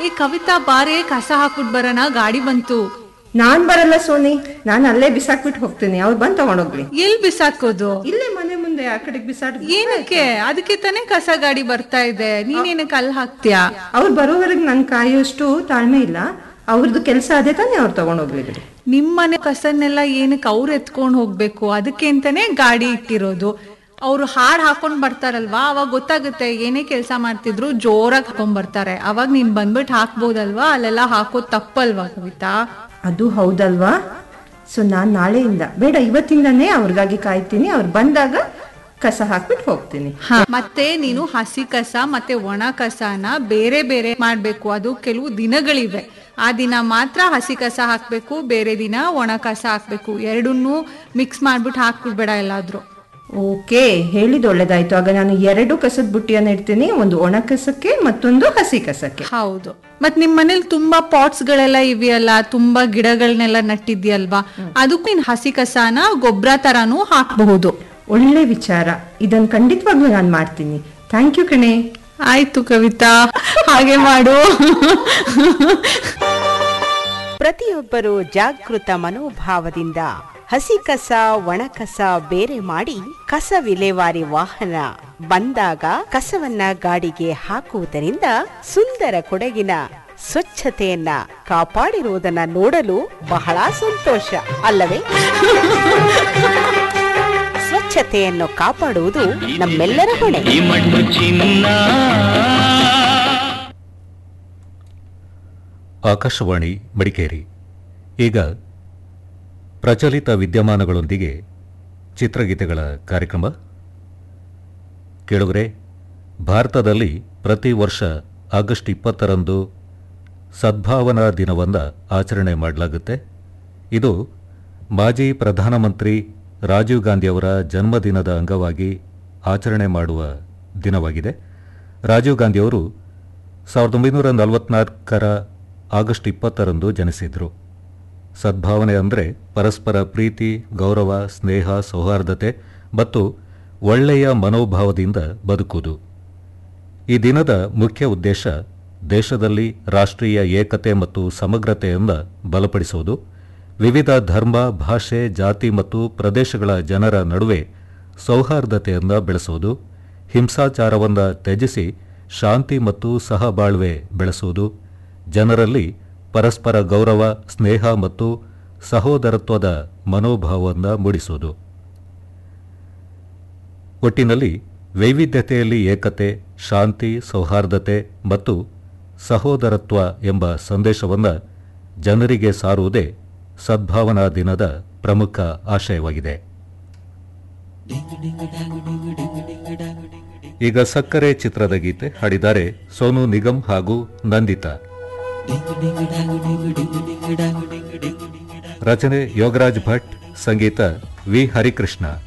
ಏ ಕವಿತಾ ಬಾರೆ ಕಸ ಹಾಕ್ಬಿಟ್ ಬರೋಣ ಗಾಡಿ ಬಂತು ನಾನ್ ಬರಲ್ಲ ಸೋನಿ ನಾನು ಅಲ್ಲೇ ಬಿಸಾಕ್ಬಿಟ್ಟು ಹೋಗ್ತೀನಿ ಅವ್ರು ಬಂದ್ ತಗೊಂಡೋಗ್ಲಿ ಎಲ್ ಬಿಸಾಕೋದು ಇಲ್ಲೇ ಮನೆ ಮುಂದೆ ಆ ಕಡೆಗೆ ಬಿಸಾಡ್ ಏನಕ್ಕೆ ಅದಕ್ಕೆ ತಾನೇ ಕಸ ಗಾಡಿ ಬರ್ತಾ ಇದೆ ನೀನೇನಕ್ಕೆ ಅಲ್ಲಿ ಹಾಕ್ತೀಯಾ ಅವ್ರು ಬರೋವರೆಗೆ ನನ್ ಕಾಯೋಷ್ಟು ತಾಳ್ಮೆ ಇಲ್ಲ ಅವ್ರದ್ದು ಕೆಲಸ ಅದೇ ತಾನೇ ಅವ್ರು ತಗೊಂಡೋಗ್ಲಿ ಬಿಡಿ ನಿಮ್ಮನೆ ಕಸನ್ನೆಲ್ಲ ಏನಕ್ಕೆ ಅವ್ರು ಎತ್ಕೊಂಡ್ ಹೋಗ್ಬೇಕು ಅದಕ್ಕೆ ಅಂತಾನೆ ಗಾಡಿ ಇಟ್ಟಿರೋದು ಅವ್ರು ಹಾಡ್ ಹಾಕೊಂಡ್ ಬರ್ತಾರಲ್ವಾ ಅವಾಗ ಗೊತ್ತಾಗುತ್ತೆ ಏನೇ ಕೆಲಸ ಮಾಡ್ತಿದ್ರು ಜೋರಾಗಿ ಹಾಕೊಂಡ್ ಬರ್ತಾರೆ ಅವಾಗ ನೀನ್ ಬಂದ್ಬಿಟ್ಟು ಹಾಕ್ಬೋದಲ್ವಾ ಅಲ್ಲೆಲ್ಲ ಹಾಕೋದ್ ತಪ್ಪಲ್ವಾ ಕವಿತಾ ಅದು ಹೌದಲ್ವಾ ಸೊ ನಾನ್ ನಾಳೆಯಿಂದ ಬೇಡ ಇವತ್ತಿಂದಾನೇ ಅವ್ರಿಗಾಗಿ ಕಾಯ್ತೀನಿ ಅವ್ರು ಬಂದಾಗ ಕಸ ಹಾಕ್ಬಿಟ್ಟು ಹೋಗ್ತೀನಿ ಮತ್ತೆ ನೀನು ಹಸಿ ಕಸ ಮತ್ತೆ ಒಣ ಕಸನ ಬೇರೆ ಬೇರೆ ಮಾಡ್ಬೇಕು ಅದು ಕೆಲವು ದಿನಗಳಿವೆ ಆ ದಿನ ಮಾತ್ರ ಹಸಿ ಕಸ ಹಾಕ್ಬೇಕು ಬೇರೆ ದಿನ ಒಣ ಕಸ ಹಾಕ್ಬೇಕು ಎರಡನ್ನೂ ಮಿಕ್ಸ್ ಮಾಡ್ಬಿಟ್ಟು ಹಾಕ್ಬಿಡ್ಬೇಡ ಎಲ್ಲಾದ್ರೂ ಓಕೆ ಹೇಳಿದ್ ಒಳ್ಳೇದಾಯ್ತು ಆಗ ನಾನು ಎರಡು ಕಸದ ಬುಟ್ಟಿಯನ್ನ ಇಡ್ತೀನಿ ಒಂದು ಒಣ ಕಸಕ್ಕೆ ಮತ್ತೊಂದು ಹಸಿ ಕಸಕ್ಕೆ ಹೌದು ಮತ್ ನಿಮ್ ಮನೇಲಿ ತುಂಬಾ ಪಾಟ್ಸ್ ಗಳೆಲ್ಲ ಇವೆಯಲ್ಲ ತುಂಬಾ ಗಿಡಗಳನ್ನೆಲ್ಲ ನಟ್ಟಿದ್ಯಲ್ವಾ ಅದಕ್ಕೂ ನೀನ್ ಹಸಿ ಕಸನ ಗೊಬ್ಬರ ತರಾನು ಹಾಕಬಹುದು ಒಳ್ಳೆ ವಿಚಾರ ಇದನ್ನ ಖಂಡಿತವಾಗ್ಲೂ ನಾನು ಮಾಡ್ತೀನಿ ಥ್ಯಾಂಕ್ ಯು ಕಣೆ ಆಯ್ತು ಕವಿತಾ ಹಾಗೆ ಮಾಡು ಪ್ರತಿಯೊಬ್ಬರು ಜಾಗೃತ ಮನೋಭಾವದಿಂದ ಹಸಿ ಕಸ ಒಣ ಕಸ ಬೇರೆ ಮಾಡಿ ಕಸ ವಿಲೇವಾರಿ ವಾಹನ ಬಂದಾಗ ಕಸವನ್ನ ಗಾಡಿಗೆ ಹಾಕುವುದರಿಂದ ಸುಂದರ ಕೊಡಗಿನ ಸ್ವಚ್ಛತೆಯನ್ನ ಕಾಪಾಡಿರುವುದನ್ನ ನೋಡಲು ಬಹಳ ಸಂತೋಷ ಅಲ್ಲವೇ ಸ್ವಚ್ಛತೆಯನ್ನು ಕಾಪಾಡುವುದು ನಮ್ಮೆಲ್ಲರ ಹೊಣೆ ಈ ಮಣ್ಣು ಚಿನ್ನ ಆಕಾಶವಾಣಿ ಮಡಿಕೇರಿ ಈಗ ಪ್ರಚಲಿತ ವಿದ್ಯಮಾನಗಳೊಂದಿಗೆ ಚಿತ್ರಗೀತೆಗಳ ಕಾರ್ಯಕ್ರಮ ಕೇಳುಗರೆ ಭಾರತದಲ್ಲಿ ಪ್ರತಿ ವರ್ಷ ಆಗಸ್ಟ್ ಇಪ್ಪತ್ತರಂದು ಸದ್ಭಾವನಾ ದಿನವನ್ನು ಆಚರಣೆ ಮಾಡಲಾಗುತ್ತೆ ಇದು ಮಾಜಿ ಪ್ರಧಾನಮಂತ್ರಿ ರಾಜೀವ್ ಗಾಂಧಿಯವರ ಜನ್ಮದಿನದ ಅಂಗವಾಗಿ ಆಚರಣೆ ಮಾಡುವ ದಿನವಾಗಿದೆ ರಾಜೀವ್ ಗಾಂಧಿಯವರು ಸಾವಿರದ ಒಂಬೈನೂರ ನಲವತ್ನಾಲ್ಕರ ಆಗಸ್ಟ್ ಇಪ್ಪತ್ತರಂದು ಜನಿಸಿದರು ಸದ್ಭಾವನೆ ಅಂದರೆ ಪರಸ್ಪರ ಪ್ರೀತಿ ಗೌರವ ಸ್ನೇಹ ಸೌಹಾರ್ದತೆ ಮತ್ತು ಒಳ್ಳೆಯ ಮನೋಭಾವದಿಂದ ಬದುಕುವುದು ಈ ದಿನದ ಮುಖ್ಯ ಉದ್ದೇಶ ದೇಶದಲ್ಲಿ ರಾಷ್ಟ್ರೀಯ ಏಕತೆ ಮತ್ತು ಸಮಗ್ರತೆಯನ್ನು ಬಲಪಡಿಸುವುದು ವಿವಿಧ ಧರ್ಮ ಭಾಷೆ ಜಾತಿ ಮತ್ತು ಪ್ರದೇಶಗಳ ಜನರ ನಡುವೆ ಸೌಹಾರ್ದತೆಯನ್ನು ಬೆಳೆಸುವುದು ಹಿಂಸಾಚಾರವನ್ನು ತ್ಯಜಿಸಿ ಶಾಂತಿ ಮತ್ತು ಸಹಬಾಳ್ವೆ ಬೆಳೆಸುವುದು ಜನರಲ್ಲಿ ಪರಸ್ಪರ ಗೌರವ ಸ್ನೇಹ ಮತ್ತು ಸಹೋದರತ್ವದ ಮನೋಭಾವವನ್ನು ಮೂಡಿಸುವುದು ಒಟ್ಟಿನಲ್ಲಿ ವೈವಿಧ್ಯತೆಯಲ್ಲಿ ಏಕತೆ ಶಾಂತಿ ಸೌಹಾರ್ದತೆ ಮತ್ತು ಸಹೋದರತ್ವ ಎಂಬ ಸಂದೇಶವನ್ನು ಜನರಿಗೆ ಸಾರುವುದೇ ಸದ್ಭಾವನಾ ದಿನದ ಪ್ರಮುಖ ಆಶಯವಾಗಿದೆ ಈಗ ಸಕ್ಕರೆ ಚಿತ್ರದ ಗೀತೆ ಹಾಡಿದ್ದಾರೆ ಸೋನು ನಿಗಮ್ ಹಾಗೂ ನಂದಿತಾ ರಚನೆ ಯೋಗರಾಜ್ ಭಟ್ ಸಂಗೀತ ವಿ ಹರಿಕೃಷ್ಣ